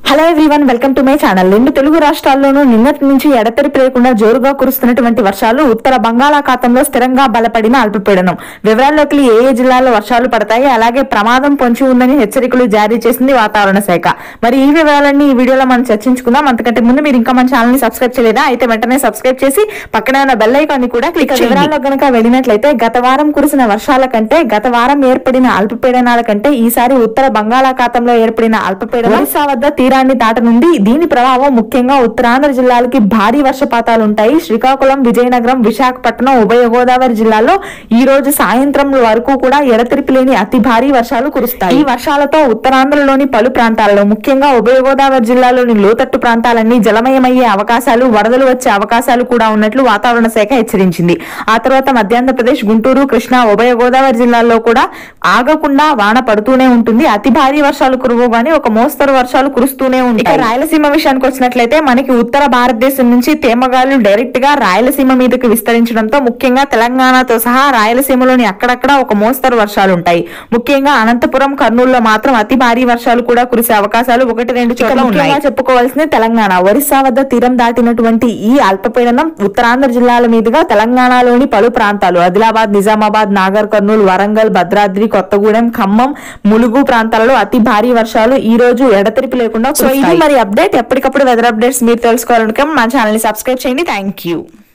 hello everyone welcome to my channel రెండు తెలుగు రాష్ట్రాల్లోనూ నిన్నటి నుంచి ఎడతెరిపి లేకుండా జోరుగా కురుస్తున్నటువంటి వర్షాలు ఉత్తర బంగాళాఖాతంలో స్థిరంగా బలపడిన అల్పపీడనం వివరాల్లోకి ఏ ఏ జిల్లాల్లో వర్షాలు పడతాయి అలాగే ప్రమాదం పొంచి ఉందని హెచ్చరికలు జారీ చేసింది వాతావరణ శాఖ మరి ఈ వివరాలన్నీ ఈ వీడియోలో మనం చర్చించుకుందాం అంతకంటే ముందు మీరు ఇంకా మన ఛానల్ ని సబ్స్క్రైబ్ చేయలేదా అయితే వెంటనే సబ్స్క్రైబ్ చేసి పక్కనే ఉన్న బెల్ ఐకాన్ ని కూడా క్లిక్ వివరాల్లో గనక వెళ్ళినట్లయితే గత వారం కురిసిన వర్షాల కంటే గత వారం ఏర్పడిన అల్పపీడనాల కంటే ఈసారి ఉత్తర బంగాళాఖాతంలో ఏర్పడిన అల్పపీడనం ఒరిస్సా వద్ద తీరాన్ని దాటనుంది దీని ప్రభావం ముఖ్యంగా ఉత్తరాంధ్ర జిల్లాలకి భారీ వర్షపాతాలు ఉంటాయి శ్రీకాకుళం విజయనగరం విశాఖపట్నం ఉభయ గోదావరి జిల్లాల్లో ఈ రోజు సాయంత్రం వరకు కూడా ఎడతెరిపి లేని అతి భారీ వర్షాలు కురుస్తాయి ఈ వర్షాలతో ఉత్తరాంధ్రలోని పలు ప్రాంతాలలో ముఖ్యంగా ఉభయ గోదావరి జిల్లాలోని లోతట్టు ప్రాంతాలన్నీ జలమయమయ్యే అవకాశాలు వరదలు వచ్చే అవకాశాలు కూడా ఉన్నట్లు వాతావరణ శాఖ హెచ్చరించింది ఆ తర్వాత మధ్యాంధ్రప్రదేశ్ గుంటూరు కృష్ణా ఉభయ గోదావరి జిల్లాల్లో కూడా ఆగకుండా వాన పడుతూనే ఉంటుంది అతి భారీ వర్షాలు కురువు గాని ఒక మోస్తరు వర్షాలు కురుస్తూనే ఉంటాయి ఇక రాయలసీమ విషయానికి వచ్చినట్లయితే మనకి ఉత్తర భారతదేశం నుంచి తేమగాలు డైరెక్ట్ గా రాయలసీమ మీదకి విస్తరించడంతో ముఖ్యంగా తెలంగాణతో సహా రాయలసీమలోని అక్కడక్కడ ఒక మోస్తరు వర్షాలు ఉంటాయి ముఖ్యంగా అనంతపురం కర్నూలులో మాత్రం అతి భారీ వర్షాలు కూడా కురిసే అవకాశాలు ఒకటి రెండు చోట్ల ఉన్నాయి చెప్పుకోవాల్సింది తెలంగాణ ఒరిస్సా వద్ద తీరం దాటినటువంటి ఈ అల్పపీడనం ఉత్తరాంధ్ర జిల్లాల మీదుగా తెలంగాణలోని పలు ప్రాంతాలు ఆదిలాబాద్ నిజామాబాద్ నాగర్ కర్నూలు వరంగల్ భద్రాద్రి కొత్తగూడెం ఖమ్మం ములుగు ప్రాంతాలలో అతి భారీ వర్షాలు ఈ రోజు ఎడతెరిపి లేకుండా సో ఇది మరి అప్డేట్ ఎప్పటికప్పుడు వెదర్ అప్డేట్స్ మీరు తెలుసుకోవాలనుకుంటే మా ఛానల్ ని సబ్స్క్రైబ్ చేయండి థ్యాంక్ యూ